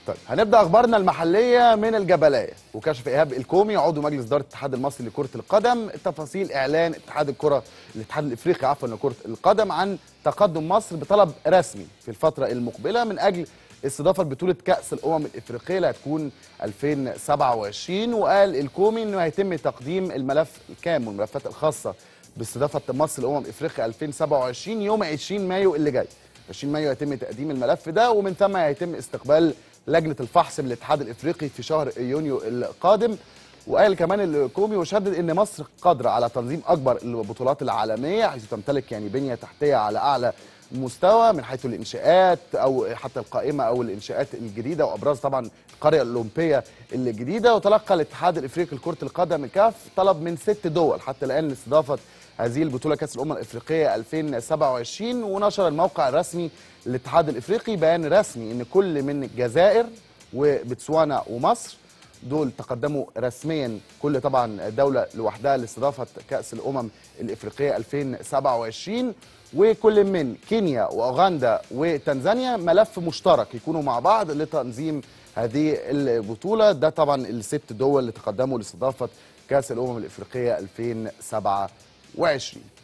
طيب هنبدا اخبارنا المحليه من الجبلايه وكشف ايهاب الكومي عضو مجلس اداره الاتحاد المصري لكره القدم تفاصيل اعلان اتحاد الكره الاتحاد الافريقي عفوا لكره القدم عن تقدم مصر بطلب رسمي في الفتره المقبله من اجل استضافه بطوله كاس الامم الافريقيه اللي هتكون 2027 وقال الكومي انه هيتم تقديم الملف الكام والملفات الخاصه باستضافه مصر لامم افريقيا 2027 يوم 20 مايو اللي جاي 20 مايو يتم تقديم الملف ده ومن ثم هيتم استقبال لجنه الفحص من الاتحاد الافريقي في شهر يونيو القادم وقال كمان الكومي وشدد ان مصر قادره على تنظيم اكبر البطولات العالميه حيث تمتلك يعني بنيه تحتيه على اعلى مستوى من حيث الانشاءات او حتى القائمه او الانشاءات الجديده وابرز طبعا القريه الاولمبيه الجديده وتلقى الاتحاد الافريقي لكره القدم كاف طلب من ست دول حتى الان لاستضافه هذه البطوله كاس الامم الافريقيه 2027 ونشر الموقع الرسمي للاتحاد الافريقي بيان رسمي ان كل من الجزائر وبتسوانا ومصر دول تقدموا رسميا كل طبعا دوله لوحدها لاستضافه كاس الامم الافريقيه 2027 وكل من كينيا واوغندا وتنزانيا ملف مشترك يكونوا مع بعض لتنظيم هذه البطوله ده طبعا الست دول اللي تقدموا لاستضافه كاس الامم الافريقيه 2027